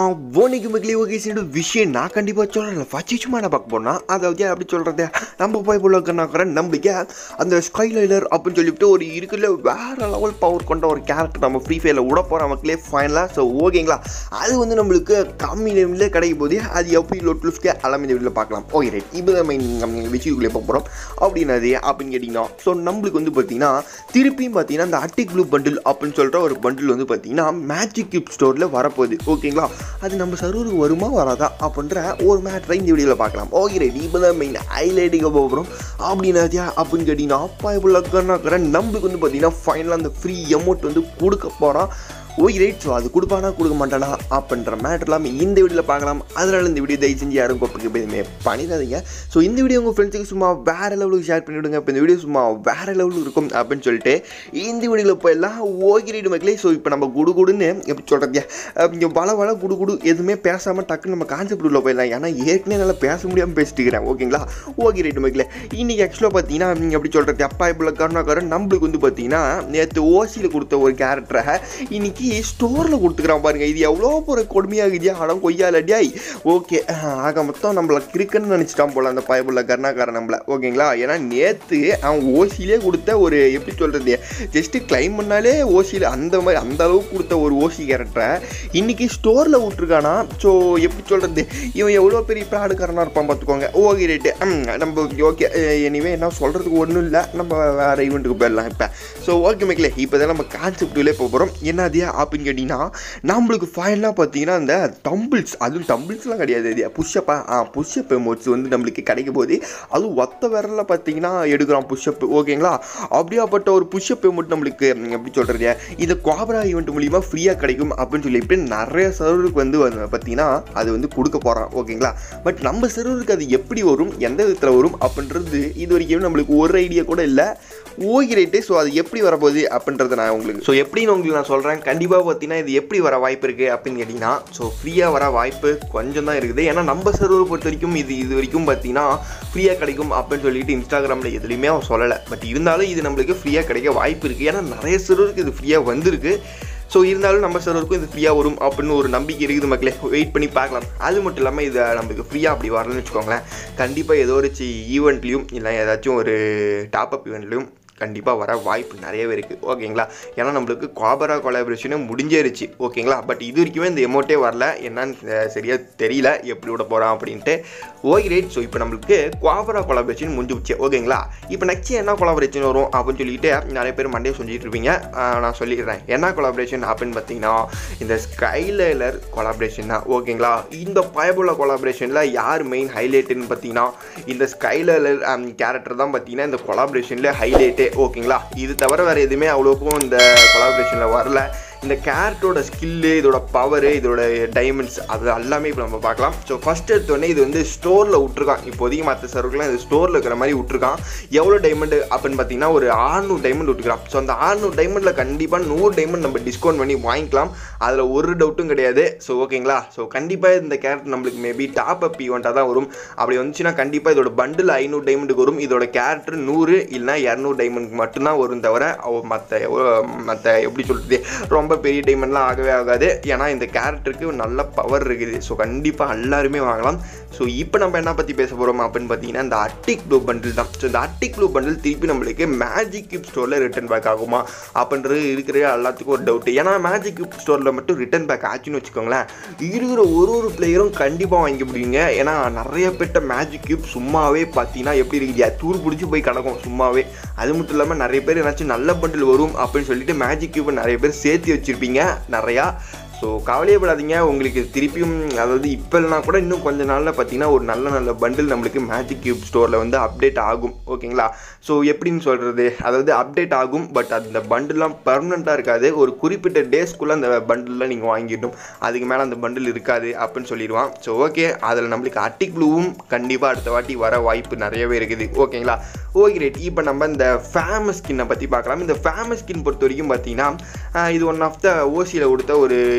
ஓனிக்கு மக்களே okay side விஷயம் நான் கண்டிப்பாக சொல்கிறேன் ஃபஸ்ட்டு சும்மா நான் பார்க்க போனால் அதாவது அப்படி சொல்கிறது நம்ம போய் போலக்கிறேன் நம்மளுக்கு அந்த ஸ்கைலைலர் அப்படின்னு சொல்லிட்டு ஒரு இருக்குல்ல வேற லெவல் பவர் கொண்ட ஒரு கேரக்டர் நம்ம ஃப்ரீ ஃபயரில் விட போகிற மக்களே ஃபைனலாக ஸோ ஓகேங்களா அது வந்து நம்மளுக்கு கம்மி லெவலில் கிடைக்கும் போது அது எப்படி லோட் லுஸ்க்கு எல்லாமே இந்த வீடியோவில் பார்க்கலாம் ஓகே ரைட் இப்போ தான் மெயின் விஷயக்குள்ளே போக போகிறோம் அப்படின்னது அப்படின்னு கேட்டிங்கன்னா ஸோ நம்மளுக்கு வந்து பார்த்தீங்கன்னா திருப்பியும் பார்த்தீங்கன்னா அந்த அட்டிக் ப்ளூ பண்டில் அப்படின்னு சொல்கிற ஒரு பண்டில் வந்து பார்த்தீங்கன்னா மேஜிக் கிப் ஸ்டோரில் வரப்போகுது ஓகேங்களா அது நம்ம சர்வருக்கு வருமா வராதா அப்படின்ற ஒரு மேட்ரை இந்த வீடியோவில் பார்க்கலாம் ஓகே ரைட் இப்போ தான் மெயின் ஹைலைட்டிங்க போகிறோம் அப்படின்னாதியா அப்படின்னு கேட்டிங்கன்னா அப்பா இவ்வளோ கண்ணாக்கிறேன் நம்மளுக்கு வந்து பார்த்தீங்கன்னா ஃபைனலாக அந்த ஃப்ரீ அமௌண்ட் வந்து கொடுக்க போகிறான் ஓய் ரைட் ஸோ அது கொடுப்பானா கொடுக்க மாட்டானா அப்படின்ற மேட்டர்லாம் இந்த வீடியோவில் பார்க்கலாம் அதனால இந்த வீடியோ தயவு செஞ்சு யாரும் கோப்பைக்கு எதுவுமே பண்ணிடாதீங்க ஸோ இந்த வீடியோ உங்கள் ஃப்ரெண்ட்ஸுக்கு சும்மா வேறு லெவலுக்கு ஷேர் பண்ணிவிடுங்க இப்போ இந்த வீடியோ சும்மா வேறு லெவலுக்கு இருக்கும் அப்படின்னு சொல்லிட்டு இந்த வீடியோவில் போயெல்லாம் ஓகே ரைடு மக்களே ஸோ இப்போ நம்ம குடு குடுன்னு எப்படி சொல்கிறது இங்கே வள வள குடு குடு எதுவுமே பேசாமல் டக்குன்னு நம்ம கான்செப்ட் உள்ள போயிடலாம் ஏன்னா ஏற்கனவே நல்லா பேச முடியாமல் பேசிட்டு இருக்கிறேன் ஓகேங்களா ஓகே ரைட்டு மக்களே இன்றைக்கி ஆக்சுவலாக பார்த்தீங்கன்னா நீங்கள் எப்படி சொல்கிறது அப்பா இப்போ கருணாகரன் நம்மளுக்கு வந்து பார்த்தீங்கன்னா நேற்று ஓசியில் கொடுத்த ஒரு கேரக்டரை இன்னைக்கு ஸ்டோரில் கொடுத்துக்கிறான் பாருங்க இது எவ்வளோ ஒரு கொடுமையாகுதியா அடம் கொய்யாலடியாய் ஓகே ஆக மொத்தம் நம்மள கிறுக்குன்னு நினச்சிட்டான் போல அந்த பயபுள்ள கருணாகரன் நம்மள ஓகேங்களா ஏன்னா நேற்று அவன் ஓசியிலே கொடுத்த ஒரு எப்படி சொல்கிறது ஜஸ்ட்டு கிளைம் பண்ணாலே ஓசியில் அந்த மாதிரி அந்த அளவுக்கு கொடுத்த ஒரு ஓசி கேரக்டரை இன்னைக்கு ஸ்டோரில் விட்ருக்கானா ஸோ எப்படி சொல்கிறது இவன் எவ்வளோ பெரிய ப்ராடுக்காரனாக இருப்பான் பார்த்துக்கோங்க ஓகே ரேட்டு நம்ம ஓகே எனிவே என்ன சொல்கிறதுக்கு ஒன்றும் இல்லை நம்ம வேறு ஈவெண்ட்டுக்கு போயிடலாம் இப்போ ஸோ ஓகே மேக்கலே இப்போ தான் நம்ம கான்செப்டுகளே போக போகிறோம் என்னதியா அப்படின்னு கேட்டிங்கன்னா நம்மளுக்கு ஃபைனலாக பார்த்தீங்கன்னா அந்த டம்பிள்ஸ் அதுவும் டம்பிள்ஸ்லாம் கிடையாது இது புஷ்அப்பா ஆ புஷ்அப் எமோட்ஸ் வந்து நம்மளுக்கு கிடைக்கும் போது அதுவும் ஒத்த விரலில் பார்த்தீங்கன்னா எடுக்கிறோம் புஷ்அப் ஓகேங்களா அப்படியாப்பட்ட ஒரு புஷ்அப் எமோட் நம்மளுக்கு ம், எப்படி சொல்கிறது இந்த குவாபரா ஈவெண்ட் மூலிமா ஃப்ரீயாக கிடைக்கும் அப்படின்னு சொல்லிட்டு நிறைய சர்வருக்கு வந்து வந்து பார்த்தீங்கன்னா அது வந்து கொடுக்க போகிறான் ஓகேங்களா பட் நம்ம சர்வருக்கு அது எப்படி வரும் எந்த விதத்தில் வரும் அப்படின்றது இது வரைக்கும் நம்மளுக்கு ஒரு ஐடியா கூட இல்லை ஓகே ரைட்டு ஸோ அது எப்படி வரப்போகுது அப்படின்றத நான் உங்களுக்கு ஸோ எப்படின்னு உங்களுக்கு நான் சொல்கிறேன் கண்டிப்பாக பார்த்தீங்கன்னா இது எப்படி வர வாய்ப்பு இருக்குது அப்படின்னு கேட்டிங்கன்னா ஸோ ஃப்ரீயாக வர வாய்ப்பு கொஞ்சம் தான் இருக்குது ஏன்னா நம்ம சர்வர் பொறுத்த வரைக்கும் இது இது வரைக்கும் பார்த்தீங்கன்னா ஃப்ரீயாக கிடைக்கும் அப்படின்னு சொல்லிட்டு இன்ஸ்டாகிராமில் எதுலையுமே அவன் சொல்லலை பட் இருந்தாலும் இது நம்மளுக்கு ஃப்ரீயாக கிடைக்க வாய்ப்பு இருக்குது ஏன்னா நிறைய சர்வருக்கு இது ஃப்ரீயாக வந்திருக்கு ஸோ இருந்தாலும் நம்ம சர்வருக்கும் இது ஃப்ரீயாக வரும் அப்படின்னு ஒரு நம்பிக்கை இருக்குது மக்களே வெயிட் பண்ணி பார்க்கலாம் அது மட்டும் இல்லாமல் இதை நம்மளுக்கு ஃப்ரீயாக அப்படி வரலன்னு வச்சுக்கோங்களேன் கண்டிப்பாக ஏதோ ஒரு ஈவெண்ட்லேயும் இல்லை ஏதாச்சும் ஒரு டாப்அப் ஈவெண்ட்லையும் கண்டிப்பாக வர வாய்ப்பு நிறையவே இருக்குது ஓகேங்களா ஏன்னா நம்மளுக்கு குவாபரா கொலாபரேஷனே முடிஞ்சிருச்சு ஓகேங்களா பட் இது வரைக்குமே இந்த எமௌண்ட்டே வரல என்னன்னு சரியாக தெரியல எப்படி விட போகிறான் அப்படின்ட்டு ஓகே ரேட் ஸோ இப்போ நம்மளுக்கு குவாபரா கொலாபரேஷன் முடிஞ்சுச்சு ஓகேங்களா இப்போ நெக்ஸ்ட் என்ன கொலாபரேஷன் வரும் அப்படின்னு சொல்லிட்டு நிறைய பேர் மண்டே சொல்லிட்டு இருப்பீங்க ஆஹ் நான் சொல்லிடுறேன் என்ன கொலாபரேஷன் அப்படின்னு பார்த்தீங்கன்னா இந்த ஸ்கைலைலர் கொலாபரேஷன் தான் ஓகேங்களா இந்த பயபுள்ள கொலாபரேஷனில் யார் மெயின் ஹைலைட்டுன்னு பார்த்தீங்கன்னா இந்த ஸ்கைலர் கேரக்டர் தான் பார்த்தீங்கன்னா இந்த கொலாபரேஷனில் ஹைலைட்டே ஓகேங்களா இது தவிர வேறு எதுவுமே அவ்வளோக்கும் இந்த கொலாபரேஷனில் வரல இந்த கேரக்டரோட ஸ்கில்லு இதோட பவரு இதோட டைமண்ட்ஸ் அது எல்லாமே இப்போ நம்ம பார்க்கலாம் ஸோ ஃபஸ்ட் எடுத்தோடனே இது வந்து ஸ்டோரில் விட்ருக்கான் இப்போதைக்கு மற்ற சர்வர்லாம் இது ஸ்டோரில் இருக்கிற மாதிரி விட்ருக்கான் எவ்வளோ டைமண்ட் அப்படின்னு பார்த்தீங்கன்னா ஒரு 600 டைமண்ட் விட்டுக்கிறான் ஸோ அந்த 600 டைமண்டில் கண்டிப்பாக நூறு டைமண்ட் நம்ம டிஸ்கவுண்ட் பண்ணி வாங்கிக்கலாம் அதில் ஒரு டவுட்டும் கிடையாது ஸோ ஓகேங்களா ஸோ கண்டிப்பாக இந்த கேரக்டர் நம்மளுக்கு மேபி டாப் அப் ஈவெண்ட்டாக தான் வரும் அப்படி வந்துச்சுன்னா கண்டிப்பாக இதோட பண்டில் ஐநூறு டைமண்டுக்கு வரும் இதோட கேரக்டர் நூறு இல்லைனா இரநூறு டைமண்டுக்கு மட்டும்தான் வரும் தவிர மற்ற மற்ற எப்படி சொல்கிறது ரொம்ப பெரிய டைமண்ட்லாம் ஆகவே ஆகாது ஏன்னா இந்த கேரக்டருக்கு நல்ல பவர் இருக்குது ஸோ கண்டிப்பாக எல்லாருமே வாங்கலாம் ஸோ இப்போ நம்ம என்ன பற்றி பேச போகிறோம் அப்படின்னு பார்த்தீங்கன்னா இந்த அட்டிக் ப்ளூ பண்டில் தான் ஸோ இந்த அட்டிக் ப்ளூ பண்டில் திருப்பி நம்மளுக்கு மேஜிக் கியூப் ஸ்டோரில் ரிட்டர்ன் பேக் ஆகுமா அப்படின்றது இருக்கிற எல்லாத்துக்கும் ஒரு டவுட் ஏன்னா மேஜிக் கியூப் ஸ்டோரில் மட்டும் ரிட்டர்ன் பேக் ஆச்சுன்னு வச்சுக்கோங்களேன் இருக்கிற ஒரு ஒரு பிளேயரும் கண்டிப்பாக வாங்கி முடியுங்க ஏன்னா நிறைய பேர்ட்ட மேஜிக் கியூப் சும்மாவே பார்த்தீங்கன்னா எப்படி இருக்குது தூர் பிடிச்சி போய் கிடக்கும் சும்மாவே அது மட்டும் இல்லாமல் நிறைய பேர் ஏதாச்சும் நல்ல பண்டில் வரும் அப்படின்னு சொல்லிட்டு மேஜிக் கியூப்பை நிறைய பேர் சேர்த்து வச்சுருப்பீங்க நிறையா ஸோ கவலையப்படாதீங்க உங்களுக்கு திருப்பியும் அதாவது இப்போ இல்லைனா கூட இன்னும் கொஞ்ச நாளில் பார்த்தீங்கன்னா ஒரு நல்ல நல்ல பண்டில் நம்மளுக்கு மேஜிக் கியூப் ஸ்டோரில் வந்து அப்டேட் ஆகும் ஓகேங்களா ஸோ எப்படின்னு சொல்கிறது அதாவது அப்டேட் ஆகும் பட் அந்த பண்டில்லாம் பர்மனெண்ட்டாக இருக்காது ஒரு குறிப்பிட்ட டேஸ்க்குள்ளே அந்த பண்டில்லாம் நீங்கள் வாங்கிடணும் அதுக்கு மேலே அந்த பண்டில் இருக்காது அப்படின்னு சொல்லிடுவான் ஸோ ஓகே அதில் நம்மளுக்கு அட்டிக் ப்ளூவும் கண்டிப்பாக அடுத்த வாட்டி வர வாய்ப்பு நிறையவே இருக்குது ஓகேங்களா ஓகே ரைட் இப்போ நம்ம இந்த ஃபேமஸ் ஸ்கின்னை பற்றி பார்க்கலாம் இந்த ஃபேமஸ் ஸ்கின் பொறுத்த வரைக்கும் பார்த்தீங்கன்னா ஆஹ் இது ஒன் ஆஃப் த ஓசியில் கொடுத்த ஒரு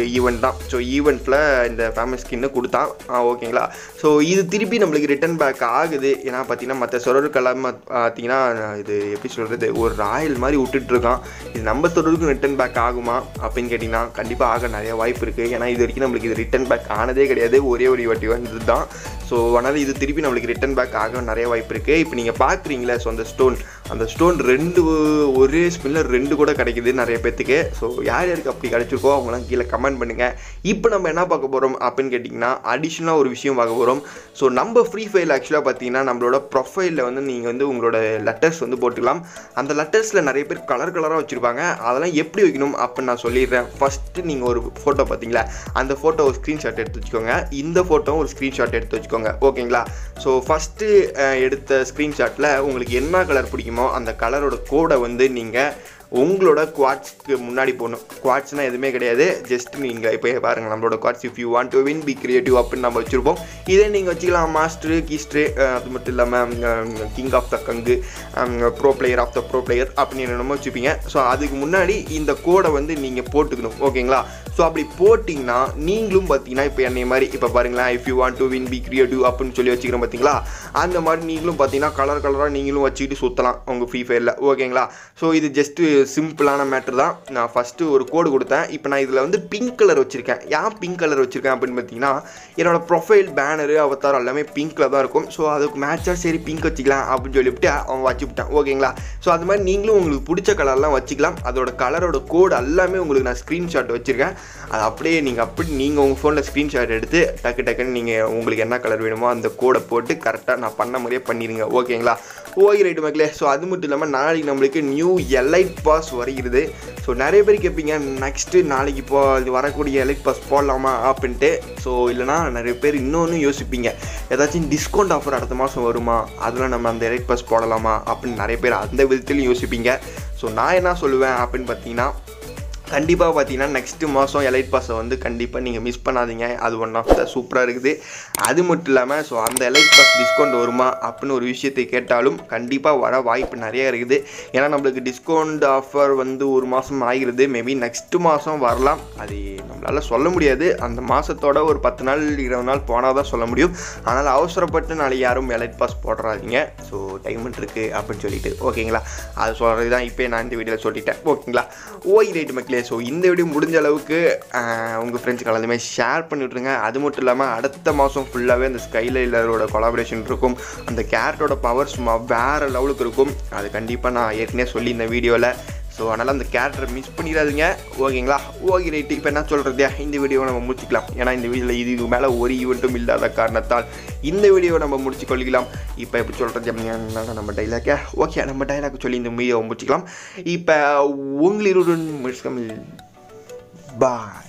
ஈவெண்ட் தான் ஸோ ஈவெண்ட்டில் இந்த ஃபேமஸ் ஸ்கின்னு கொடுத்தான் ஆ, ஓகேங்களா ஸோ இது திருப்பி நம்மளுக்கு ரிட்டர்ன் பேக் ஆகுது ஏன்னா பார்த்தீங்கன்னா மற்ற சொரருக்கெல்லாம் பார்த்தீங்கன்னா இது எப்படி சொல்கிறது ஒரு ராயல் மாதிரி விட்டுட்ருக்கான் இது நம்ம சொரருக்கும் ரிட்டர்ன் பேக் ஆகுமா அப்படின்னு கேட்டிங்கன்னா கண்டிப்பாக ஆக நிறைய வாய்ப்பு இருக்குது ஏன்னா இது வரைக்கும் நம்மளுக்கு இது ரிட்டர்ன் பேக் ஆனதே கிடையாது ஒரே ஒரு வாட்டி வந்தது தான் ஸோ அதனால் இது திருப்பி நம்மளுக்கு ரிட்டர்ன் பேக் ஆக நிறைய வாய்ப்பு இருக்குது இப்போ நீங்கள் பார்க்குறீங்களே ஸோ அந்த ஸ்டோன் அந்த ஸ்டோன் ரெண்டு ஒரே ஸ்பின்னில் ரெண்டு கூட கிடைக்குது நிறைய பேர்த்துக்கு ஸோ யார் யாருக்கு அப்படி கிடைச்சிருக்கோ அவங்களாம் கீழே கமெண்ட் பண்ணுங்கள் இப்போ நம்ம என்ன பார்க்க போகிறோம் அப்படின்னு கேட்டிங்கன்னா அடிஷ்னலாக ஒரு விஷயம் பார்க்க போகிறோம் ஸோ நம்ம ஃப்ரீ ஃபயல் ஆக்சுவலாக பார்த்தீங்கன்னா நம்மளோட ப்ரொஃபைலில் வந்து நீங்கள் வந்து உங்களோட லெட்டர்ஸ் வந்து போட்டுக்கலாம் அந்த லெட்டர்ஸில் நிறைய பேர் கலர் கலராக வச்சுருப்பாங்க அதெல்லாம் எப்படி வைக்கணும் அப்படின்னு நான் சொல்லிடுறேன் ஃபஸ்ட்டு நீங்கள் ஒரு ஃபோட்டோ பார்த்தீங்களா அந்த ஃபோட்டோ ஒரு ஸ்க்ரீன்ஷாட் எடுத்து வச்சுக்கோங்க இந்த ஃபோட்டோ ஒரு ஸ்க்ரீன்ஷாட் எடுத்து வச்சுக்கோங்க ஓகேங்களா ஸோ ஃபஸ்ட்டு எடுத்த ஸ்க்ரீன்ஷாட்டில் உங்களுக்கு என்ன கலர் பிடிக்குமோ அந்த கலரோட கோடை வந்து நீங்கள் உங்களோட குவாட்ஸ்க்கு முன்னாடி போகணும் குவாட்ஸ்னால் எதுவுமே கிடையாது ஜஸ்ட் நீங்கள் இப்போ பாருங்கள் நம்மளோட quotes if you want to win be creative அப்படின்னு நம்ம வச்சுருப்போம் இதே நீங்கள் வச்சுக்கலாம் மாஸ்டரு கீஸ்ட்ரு அது மட்டும் இல்லாமல் கிங் ஆஃப் த கங்கு pro player of the pro player அப்படின்னு என்னமோ வச்சுப்பீங்க ஸோ அதுக்கு முன்னாடி இந்த கோடை வந்து நீங்கள் போட்டுக்கணும் ஓகேங்களா ஸோ அப்படி போட்டிங்கன்னா நீங்களும் பார்த்தீங்கன்னா இப்போ என்னை மாதிரி இப்போ பாருங்களேன் if you want to win be creative அப்படின்னு சொல்லி வச்சுக்கிறோம் பார்த்தீங்களா அந்த மாதிரி நீங்களும் பார்த்தீங்கன்னா கலர் கலராக நீங்களும் வச்சுக்கிட்டு சுற்றலாம் உங்கள் ஃப்ரீ ஃபயரில் ஓகேங்களா ஸோ இது ஜஸ்ட்டு சிம்பிளான மேட்ரு தான் நான் ஃபஸ்ட்டு ஒரு கோடு கொடுத்தேன் இப்போ நான் இதில் வந்து பிங்க் கலர் வச்சுருக்கேன் ஏன் பிங்க் கலர் வச்சுருக்கேன் அப்படின்னு பார்த்தீங்கன்னா என்னோட ப்ரொஃபைல் பேனரு அவத்தாரம் எல்லாமே பிங்க்கில் தான் இருக்கும் ஸோ அதுக்கு மேட்சாக சரி பிங்க் வச்சுக்கலாம் அப்படின்னு சொல்லிவிட்டு அவன் வச்சுவிட்டான் ஓகேங்களா ஸோ அது மாதிரி நீங்களும் உங்களுக்கு பிடிச்ச கலர்லாம் வச்சுக்கலாம் அதோட கலரோட கோடு எல்லாமே உங்களுக்கு நான் ஸ்க்ரீன்ஷாட் வச்சுருக்கேன் அது அப்படியே நீங்கள் அப்படி நீங்கள் உங்கள் ஃபோனில் ஸ்க்ரீன்ஷாட் எடுத்து டக்கு டக்குன்னு நீங்கள் உங்களுக்கு என்ன கலர் வேணுமோ அந்த கோடை போட்டு கரெக்டாக நான் பண்ண மாதிரியே பண்ணிடுங்க ஓகேங்களா ஓகே ரைட்டு மக்களே ஸோ அது மட்டும் இல்லாமல் நாளைக்கு நம்மளுக்கு நியூ எலைட் பாஸ் வருகிறது ஸோ நிறைய பேர் கேட்பீங்க நெக்ஸ்ட்டு நாளைக்கு இப்போ இது வரக்கூடிய எலைட் பாஸ் போடலாமா அப்படின்ட்டு ஸோ இல்லைனா நிறைய பேர் இன்னொன்று யோசிப்பீங்க ஏதாச்சும் டிஸ்கவுண்ட் ஆஃபர் அடுத்த மாதம் வருமா அதில் நம்ம அந்த எலைட் பாஸ் போடலாமா அப்படின்னு நிறைய பேர் அந்த விதத்துலையும் யோசிப்பீங்க ஸோ நான் என்ன சொல்லுவேன் அப்படின்னு பார்த்தீங்கன்னா கண்டிப்பாக பார்த்தீங்கன்னா நெக்ஸ்ட்டு மாதம் எலைட் பாஸை வந்து கண்டிப்பாக நீங்கள் மிஸ் பண்ணாதீங்க அது ஒன் ஆஃப் த சூப்பராக இருக்குது அது மட்டும் இல்லாமல் ஸோ அந்த எலைட் பாஸ் டிஸ்கவுண்ட் வருமா அப்படின்னு ஒரு விஷயத்தை கேட்டாலும் கண்டிப்பாக வர வாய்ப்பு நிறைய இருக்குது ஏன்னா நம்மளுக்கு டிஸ்கவுண்ட் ஆஃபர் வந்து ஒரு மாதம் ஆகிறது மேபி நெக்ஸ்ட்டு மாதம் வரலாம் அது நம்மளால் சொல்ல முடியாது அந்த மாதத்தோட ஒரு பத்து நாள் இருபது நாள் போனால் தான் சொல்ல முடியும் ஆனால் அவசரப்பட்டு நாளைக்கு யாரும் எலைட் பாஸ் போடுறாதீங்க ஸோ டைம் இருக்குது அப்படின்னு சொல்லிட்டு ஓகேங்களா அது சொல்கிறது தான் இப்போ நான் இந்த வீடியோவில் சொல்லிட்டேன் ஓகேங்களா ஓய் ரைட் மக்களே ஸோ இந்த வீடியோ முடிஞ்ச அளவுக்கு உங்கள் ஃப்ரெண்ட்ஸ்க்கு எல்லாத்தையுமே ஷேர் பண்ணி விட்ருங்க அது மட்டும் இல்லாமல் அடுத்த மாதம் ஃபுல்லாகவே அந்த ஸ்கைலைலரோட கொலாபரேஷன் இருக்கும் அந்த கேரட்டோட பவர் சும்மா வேறு லெவலுக்கு இருக்கும் அது கண்டிப்பாக நான் ஏற்கனவே சொல்லி இந்த வீடியோவில் ஸோ அதனால் அந்த கேரக்டரை மிஸ் பண்ணிடாதீங்க ஓகேங்களா ஓகே ரைட்டு இப்போ என்ன சொல்கிறது இந்த வீடியோவை நம்ம முடிச்சுக்கலாம் ஏன்னா இந்த வீடியோவில் இதுக்கு மேலே ஒரு ஈவெண்ட்டும் இல்லாத காரணத்தால் இந்த வீடியோவை நம்ம முடிச்சு கொள்ளிக்கலாம் இப்போ எப்படி சொல்கிறது நம்ம டைலாக்கே ஓகே நம்ம டைலாக் சொல்லி இந்த வீடியோவை முடிச்சுக்கலாம் இப்போ உங்களிருடன் முடிச்சுக்கலாம் பாய்